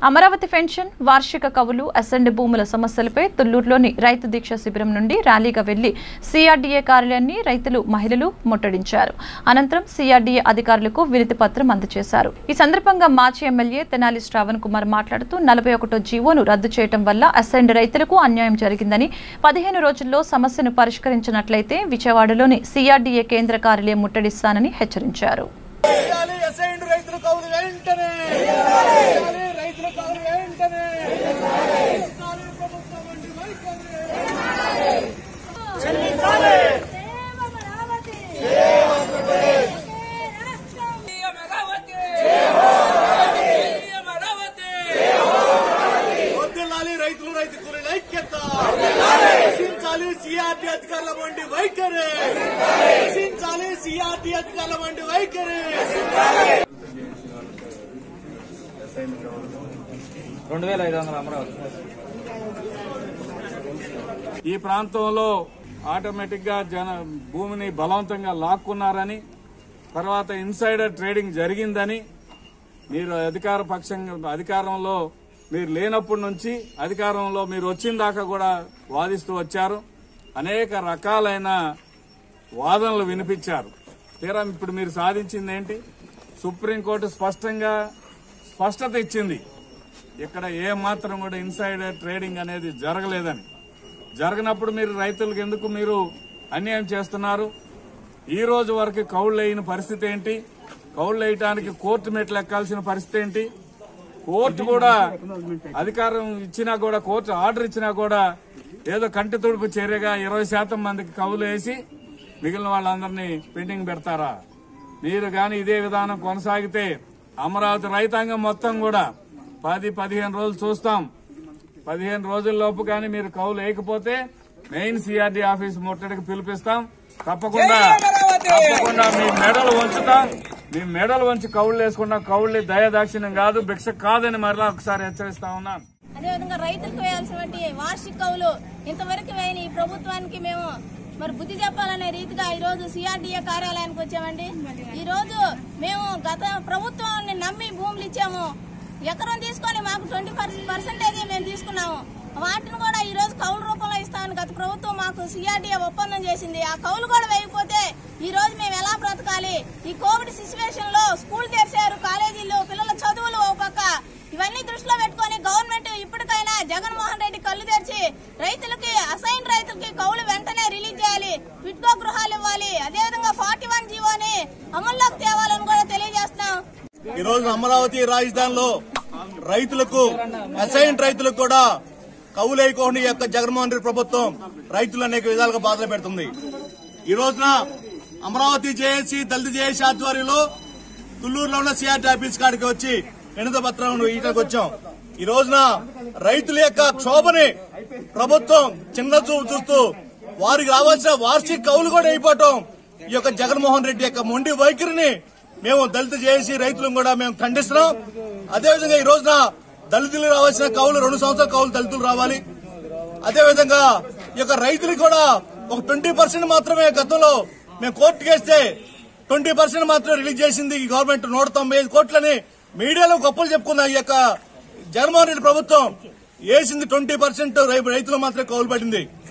Amaravati pension వార్షిక కవులు ascend భూముల సమస్యలపై తుళ్లూరులోని రైతు దీక్ష శిబిరం నుండి ర్యాలీగా వెళ్లి సిఆర్డీఏ కార్యాలయాన్ని రైతులు మహిళలు ముట్టడించారు అనంతరం సిఆర్డీఏ అధికారులకు వినతి పత్రం అందజేశారు ఈ సందర్భంగా మాజీ ఎమ్మెల్యే తెనాలి శ్రావణ్ కుమార్ మాట్లాడుతూ నలభై ఒకటో జీవోను రద్దు చేయడం వల్ల అసెండ్ రైతులకు అన్యాయం జరిగిందని పదిహేను రోజుల్లో సమస్యను పరిష్కరించినట్లయితే విజయవాడలోని సిఆర్డీఏ కేంద్ర కార్యాలయం ముట్టడిస్తానని హెచ్చరించారు చేయాలి అసైన్డ్ రైతుల కౌలు వెంటనే చేయాలి రైతుల కౌలు వెంటనే చేయాలి ప్రభుత్వం వంటి వైఖరి. వద్దిల్లాలి రైతులు రైతు కూలీల ఐక్యత రక్షించాలి సిఆర్టీ అధికారుల వంటి వైఖరి రక్షించాలి సిఆర్టీ అధికారుల వంటి వైఖరి రెండు వేల ఐదు వందల అమరావతి ఈ ప్రాంతంలో ఆటోమేటిక్ గా జన భూమిని బలవంతంగా లాక్కున్నారని తర్వాత ఇన్సైడర్ ట్రేడింగ్ జరిగిందని మీరు అధికార పక్షంగా అధికారంలో మీరు లేనప్పటి నుంచి అధికారంలో మీరు వచ్చిన దాకా కూడా వాదిస్తూ వచ్చారు అనేక రకాలైన వాదనలు వినిపించారు తీరా ఇప్పుడు మీరు సాధించింది ఏంటి సుప్రీంకోర్టు స్పష్టంగా స్పష్టత ఇచ్చింది ఇక్కడ ఏ మాత్రం కూడా ఇన్సైడర్ ట్రేడింగ్ అనేది జరగలేదని జరగనప్పుడు మీరు రైతులకు ఎందుకు మీరు అన్యాయం చేస్తున్నారు ఈ రోజు వరకు కౌళ్ళు వేయని పరిస్థితి ఏంటి కౌళ్ళు వేయటానికి కోర్టు మెట్లు ఎక్కాల్సిన పరిస్థితి ఏంటి కోర్టు కూడా అధికారం ఇచ్చినా కూడా కోర్టు ఆర్డర్ ఇచ్చినా కూడా ఏదో కంటి తుడుపు చర్యగా ఇరవై శాతం మందికి కౌలు వేసి మిగిలిన వాళ్ళందరినీ పెండింగ్ పెడతారా మీరు గాని ఇదే విధానం కొనసాగితే అమరావతి రైతాంగం మొత్తం కూడా పది పదిహేను రోజులు చూస్తాం పదిహేను రోజుల్లోపు కానీ మీరు కౌలు వేయకపోతే మెయిన్ సిఆర్డీ ఆఫీస్ ముట్టడికి పిలిపిస్తాం తప్పకుండా తప్పకుండా మీ మెడలు వంచుతాం మీ మెడలు వంచి కౌళ్ళు వేసుకుంటాం కౌళ్ళు దయదాక్షిణ్యం కాదు భిక్ష కాదని మరలా ఒకసారి హెచ్చరిస్తా ఉన్నాను అదేవిధంగా రైతులకు వేయాల్సినటువంటి వార్షిక కవులు ఇంతవరకు వేయని ఈ ప్రభుత్వానికి మేము మరి బుద్ధి చెప్పాలనే రీతిగా ఈ రోజు సిఆర్డీఏ కార్యాలయానికి వచ్చామండి ఈ రోజు మేము గత ప్రభుత్వాన్ని నమ్మి భూములు ఇచ్చాము ఎకరం తీసుకొని మాకు ట్వంటీ పర్సెంటేజ్ మేము తీసుకున్నాము వాటిని కూడా ఈ రోజు కౌలు రూపంలో ఇస్తామని గత ప్రభుత్వం మాకు సిఆర్డీఏ ఒప్పందం చేసింది ఆ కౌలు కూడా వేయకపోతే ఈ రోజు మేము ఎలా బ్రతకాలి ఈ కోవిడ్ సిచ్యువేషన్ లో స్కూల్ తెరిచారు కాలేజీలు పిల్లల చదువులు ఒక పక్క ఇవన్నీ దృష్టిలో పెట్టుకొని గవర్నమెంట్ ఇప్పటికైనా జగన్మోహన్ రెడ్డి కళ్ళు తెరిచి రైతులకి అసైన్ రైతులకి కౌలు వెంటనే రిలీజ్ చేయాలి విట్కో గృహాలు ఇవ్వాలి అదేవిధంగా ఫార్టీ వన్ జీవోని అమల్లోకి తేవాలని కూడా తెలియజేస్తున్నాం ఈ రోజు అమరావతి రాజధానిలో రైతులకు అసైన్ రైతులకు కూడా కౌలేయకోండి యొక్క జగన్మోహన్ రెడ్డి ప్రభుత్వం రైతులు అనేక విధాలుగా బాధలు పెడుతుంది ఈ రోజున అమరావతి జేఏసీ దళిత జేఏసీ ఆధ్వర్యంలో తుళ్లూరులో ఉన్న సిఆర్టీ ఆఫీస్ కాడికి వచ్చి వినత పత్రం ఇక్కడికి వచ్చాం ఈ రోజున రైతుల యొక్క క్షోభని ప్రభుత్వం చిన్న చూపు చూస్తూ వారికి రావాల్సిన వార్షిక కౌలు కూడా అయిపోవటం ఈ యొక్క జగన్మోహన్ రెడ్డి యొక్క మొండి వైఖరిని మేము దళిత చేసి రైతులను కూడా మేము ఖండిస్తున్నాం అదేవిధంగా ఈ రోజున దళితులు రావాల్సిన కౌలు రెండు సంవత్సరాల కౌలు దళితులు రావాలి అదేవిధంగా ఈ యొక్క రైతులకు కూడా ఒక ట్వంటీ పర్సెంట్ మాత్రమే గతంలో మేము కోర్టుకు వేస్తే ట్వంటీ పర్సెంట్ మాత్రమే రిలీజ్ చేసింది ఈ గవర్నమెంట్ నూట తొంభై ఐదు కోట్లని మీడియాలో గొప్పలు చెప్పుకున్న ఈ యొక్క జగన్మోహన్ రెడ్డి ప్రభుత్వం వేసింది ట్వంటీ పర్సెంట్ రైతులు మాత్రమే కౌలు పడింది